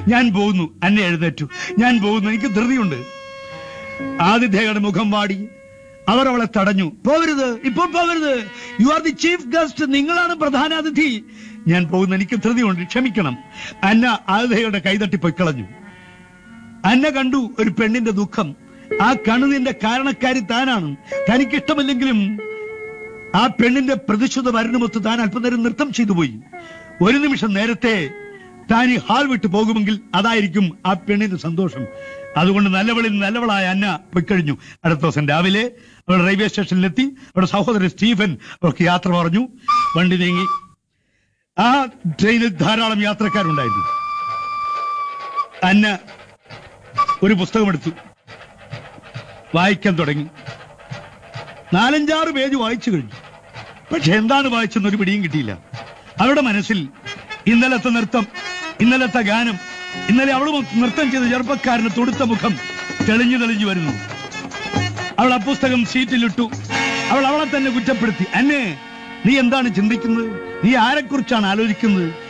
ഞാൻ പോകുന്നു അന്നെ എഴുന്നേറ്റു ഞാൻ പോകുന്നു എനിക്ക് ധൃതിയുണ്ട് ആതിഥേയയുടെ മുഖം വാടി അവർ അവളെ തടഞ്ഞു പോവരുത് ഇപ്പോൾ പോവരുത് you are the chief guest നിങ്ങളാണ് പ്രധാനാതിഥി ഞാൻ പോകുന്നു എനിക്ക് ധൃതിയുണ്ട് ക്ഷമിക്കണം അന്ന ആതിഥേയയുടെ കൈതട്ടി പൊയ്ക്കളഞ്ഞു അന്ന കണ്ടു ഒരു പെണ്ണിന്റെ ദുഃഖം ആ കണ്ണുനിന്റെ കാരണക്കാരി താനാണ് തനിക്കിഷ്ടമില്ലെങ്കിലും ആ പെണ്ണിന്റെ പ്രതിശുദ്ധ വരണമൊത്ത് താൻ അല്പനേരം നൃത്തം ചെയ്തു പോയി ഒരു നിമിഷം നേരത്തെ താൻ ഈ ഹാൾ വിട്ടു പോകുമെങ്കിൽ അതായിരിക്കും ആ പെണ്ണിന്റെ സന്തോഷം അതുകൊണ്ട് നല്ലവളിൽ നല്ലവളായ അന്ന പൊയ്ക്കഴിഞ്ഞു അടുത്ത ദിവസം രാവിലെ അവൾ റെയിൽവേ സ്റ്റേഷനിലെത്തി അവളുടെ സഹോദരൻ സ്റ്റീഫൻ അവർക്ക് യാത്ര പറഞ്ഞു വണ്ടി നീങ്ങി ആ ട്രെയിനിൽ ധാരാളം യാത്രക്കാരുണ്ടായിരുന്നു അന്ന ഒരു പുസ്തകമെടുത്തു വായിക്കാൻ തുടങ്ങി നാലഞ്ചാറ് പേജ് വായിച്ചു കഴിഞ്ഞു പക്ഷെ എന്താണ് വായിച്ചെന്ന് ഒരു പിടിയും കിട്ടിയില്ല അവരുടെ മനസ്സിൽ ഇന്നലത്തെ നൃത്തം ഇന്നലത്തെ ഗാനം ഇന്നലെ അവൾ നൃത്തം ചെയ്ത ചെറുപ്പക്കാരന് തൊടുത്ത മുഖം തെളിഞ്ഞു തെളിഞ്ഞു വരുന്നു അവൾ ആ പുസ്തകം സീറ്റിലിട്ടു അവൾ അവളെ തന്നെ കുറ്റപ്പെടുത്തി അന്നെ നീ എന്താണ് ചിന്തിക്കുന്നത് നീ ആരെക്കുറിച്ചാണ് ആലോചിക്കുന്നത്